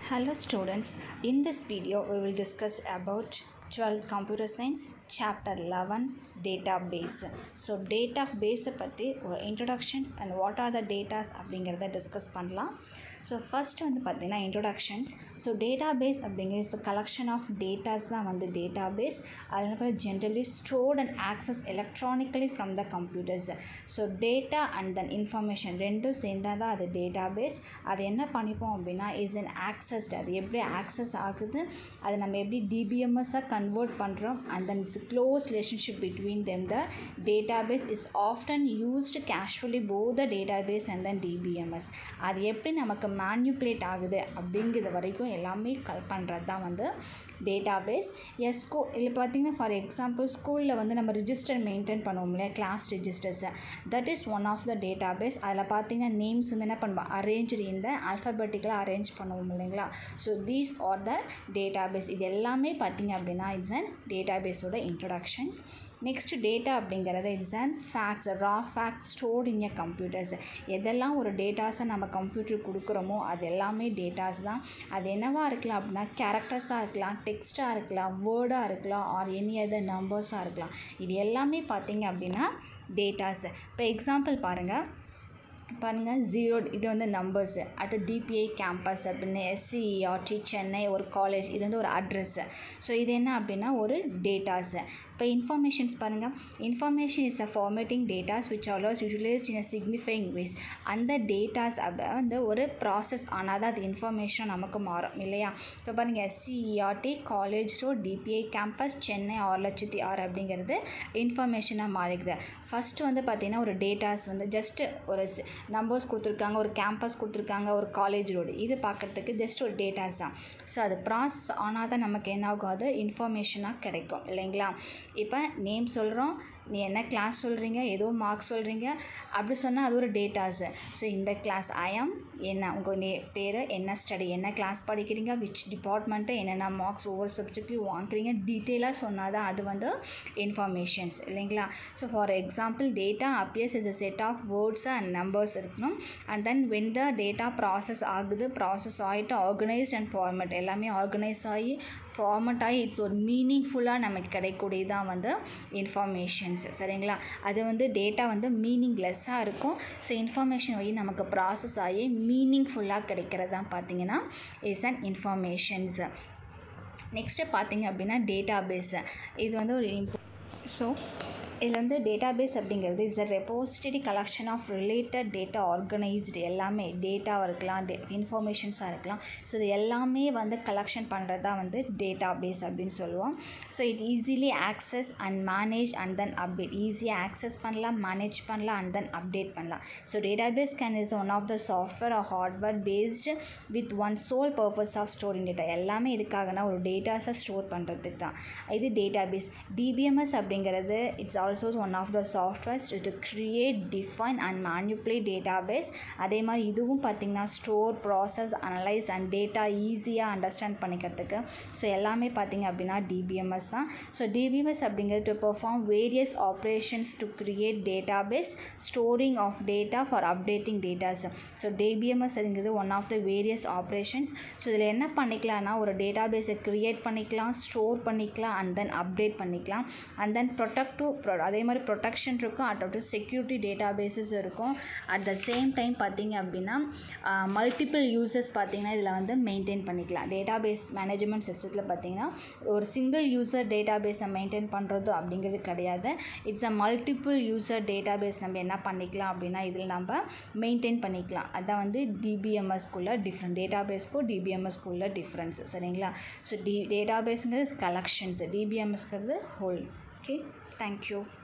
Hello students, in this video we will discuss about 12 computer science chapter 11 database. So database பற்றி ஒரு introductions and what are the datas அப்படிங்கிறத discuss பண்ணலாம் so first வந்து பார்த்திங்கன்னா introductions so database அப்படிங்கிறது collection of datas தான் வந்து database அதனால் generally stored and access electronically from the computers so data and then information ரெண்டும் சேர்ந்தால் தான் அது டேட்டாபேஸ் அது என்ன பண்ணிப்போம் அப்படின்னா இஸ் அன் ஆக்சஸ்ட் அது எப்படி ஆக்சஸ் ஆகுது அதை நம்ம எப்படி டிபிஎம்எஸ்ஸாக கன்வெர்ட் பண்ணுறோம் and then is close relationship between them the database is often used casually for the database and then DBMS அது எப்படி நமக்கு மேன்யூப்ளேட் ஆகுது அப்படிங்கிறது வரைக்கும் எல்லாமே கல் பண்ணுறது தான் வந்து டேட்டாபேஸ் எஸ் ஸ்கூ இதில் பார்த்தீங்கன்னா ஃபார் எக்ஸாம்பிள் ஸ்கூலில் வந்து நம்ம ரிஜிஸ்டர் மெயின்டைன் பண்ணுவோம் இல்லையா கிளாஸ் ரிஜிஸ்டர்ஸை that is one of the database அதில் பார்த்தீங்கன்னா நேம்ஸ் வந்து என்ன பண்ணுவோம் அரேஞ்ச் இந்த அல்ஃபபெட்டிக்கலாக அரேஞ்ச் பண்ணுவோம் இல்லைங்களா so these are the database இது எல்லாமே பார்த்தீங்க அப்படின்னா இட்ஸ் அண்ட் டேட்டாபேஸோட இன்ட்ரொடக்ஷன்ஸ் நெக்ஸ்ட் டேட்டா அப்படிங்கிறது it's and facts raw fact stored in a computers எதெல்லாம் ஒரு டேட்டாஸை நம்ம கம்ப்யூட்டருக்கு கொடுக்குறோமோ அது எல்லாமே டேட்டாஸ் தான் அது என்னவாக இருக்கலாம் அப்படின்னா கேரக்டர்ஸாக இருக்கலாம் டெக்ஸ்ட்டாக இருக்கலாம் வேர்டாக இருக்கலாம் ஆர் எனி அதர் நம்பர்ஸாக இருக்கலாம் இது எல்லாமே பார்த்தீங்க அப்படின்னா டேட்டாஸ் இப்போ எக்ஸாம்பிள் பாருங்கள் பாருங்கள் ஜீரோ இது வந்து நம்பர்ஸு அடுத்து டிபிஐ கேம்பஸ் அப்படின்னு எஸ்சிஇஆர்டி சென்னை ஒரு காலேஜ் இது வந்து ஒரு அட்ரஸ்ஸு ஸோ இது என்ன அப்படின்னா ஒரு டேட்டாஸு இப்போ இன்ஃபர்மேஷன்ஸ் பாருங்கள் information is a formatting datas which always utilised in a signifying ways அந்த டேட்டாஸ் அப்போ வந்து ஒரு ப்ராசஸ் ஆனால் தான் அது இன்ஃபர்மேஷன் நமக்கு மாறும் இல்லையா இப்போ பாருங்கள் SCERT college road DPI campus Chennai ஆறு லட்சத்தி ஆறு அப்படிங்கிறது இன்ஃபர்மேஷனாக மாறிக்குது ஃபஸ்ட்டு வந்து பார்த்திங்கன்னா ஒரு டேட்டாஸ் வந்து ஜஸ்ட்டு ஒரு நம்பர்ஸ் கொடுத்துருக்காங்க ஒரு கேம்பஸ் கொடுத்துருக்காங்க ஒரு காலேஜ் ரோடு இது பார்க்குறதுக்கு ஜஸ்ட் ஒரு டேட்டாஸ் தான் ஸோ அது ப்ராசஸ் ஆனால் தான் நமக்கு என்ன ஆகும் அது இன்ஃபர்மேஷனாக கிடைக்கும் இல்லைங்களா இப்போ நேம் சொல்கிறோம் நீ என்ன கிளாஸ் சொல்கிறீங்க ஏதோ மார்க் சொல்கிறீங்க அப்படி சொன்னால் அது ஒரு டேட்டாஸு ஸோ இந்த கிளாஸ் ஐஎம் என்ன உங்கள் நே பேர் என்ன ஸ்டடி என்ன கிளாஸ் படிக்கிறீங்க விச் டிபார்ட்மெண்ட்டு என்னென்ன மார்க்ஸ் ஒவ்வொரு சப்ஜெக்ட்லையும் வாங்குறீங்க டீட்டெயிலாக சொன்னால் தான் அது வந்து இன்ஃபர்மேஷன்ஸ் இல்லைங்களா so for example data appears is a set of words and numbers இருக்கணும் and then when the data process ஆகுது ப்ராசஸ் ஆகிட்டு ஆர்கனைஸ்ட் அண்ட் ஃபார்மேட் எல்லாமே ஆர்கனைஸ் ஆகி ஃபார்மட் ஆகி இட்ஸ் ஒரு மீனிங்ஃபுல்லாக நமக்கு கிடைக்கூடியதான் வந்து இன்ஃபர்மேஷன்ஸ் சரிங்களா அது வந்து டேட்டா வந்து மீனிங்லெஸ்ஸாக இருக்கும் ஸோ இன்ஃபர்மேஷன் வழி நமக்கு ப்ராசஸ் ஆகி மீனிங்ஃபுல்லாக கிடைக்கிறது தான் பார்த்தீங்கன்னா இஸ் அண்ட் இன்ஃபர்மேஷன்ஸ் நெக்ஸ்ட்டு பார்த்தீங்க அப்படின்னா டேட்டா பேஸு இது வந்து ஒரு இம்ப் ஸோ இதில் வந்து டேட்டாபேஸ் அப்படிங்கிறது is a repository collection of related data organised எல்லாமே டேட்டாவாக இருக்கலாம் டே இன்ஃபர்மேஷன்ஸாக இருக்கலாம் ஸோ இது எல்லாமே வந்து கலெக்ஷன் பண்ணுறது தான் வந்து டேட்டாபேஸ் அப்படின்னு சொல்லுவோம் so it easily access and manage and then update ஈஸியாக ஆக்சஸ் பண்ணலாம் மேனேஜ் பண்ணலாம் அண்ட் தென் அப்டேட் பண்ணலாம் so database can is one of the software or hardware based with one sole purpose of storing data எல்லாமே எதுக்காகனா ஒரு டேட்டாஸை store பண்ணுறதுக்கு தான் இது டேட்டாபேஸ் டிபிஎம்எஸ் அப்படிங்கிறது it's also one of the softwares to create define and manipulate database அதே மாதிரி இதுவும் பார்த்திங்கன்னா store process analyse and data ஈஸியாக அண்டர்ஸ்டாண்ட் பண்ணிக்கிறதுக்கு ஸோ எல்லாமே பார்த்திங்க அப்படின்னா டிபிஎம்எஸ் தான் ஸோ டிபிஎம்எஸ் அப்படிங்கிறது to perform various operations to create database storing of data for updating datas so DBMS அப்படிங்கிறது one of the various operations so இதில் என்ன பண்ணிக்கலாம்னா ஒரு டேட்டாபேஸை க்ரியேட் பண்ணிக்கலாம் ஸ்டோர் பண்ணிக்கலாம் அண்ட் தென் அப்டேட் பண்ணிக்கலாம் அண்ட் தென் ப்ரொடக்டிவ் அதே மாதிரி ப்ரொடெக்ஷன் இருக்கும் அட் செக்யூரிட்டி டேட்டா பேஸஸ் இருக்கும் அட் த சேம் டைம் பார்த்திங்க அப்படின்னா மல்டிபிள் யூசர்ஸ் பார்த்திங்கன்னா இதில் வந்து மெயின்டைன் பண்ணிக்கலாம் டேட்டா பேஸ் மேனேஜ்மெண்ட் சிஸ்டத்தில் பார்த்திங்கன்னா ஒரு சிங்கிள் யூசர் டேட்டா பேஸை மெயின்டைன் பண்ணுறது அப்படிங்கிறது கிடையாது it's a multiple user data base நம்ம என்ன பண்ணிக்கலாம் அப்படின்னா இதில் நம்ம மெயின்டைன் பண்ணிக்கலாம் அதான் வந்து டிபிஎம்எஸ்க்குள்ளே டிஃப்ரெண்ட் டேட்டா பேஸ்க்கும் டிபிஎம்எஸ்க்குள்ள டிஃப்ரென்ஸ் சரிங்களா ஸோ டி டேட்டா பேஸுங்கிறது கலெக்ஷன்ஸ் டிபிஎம்எஸ்ங்கிறது ஹோல் ஓகே Thank you.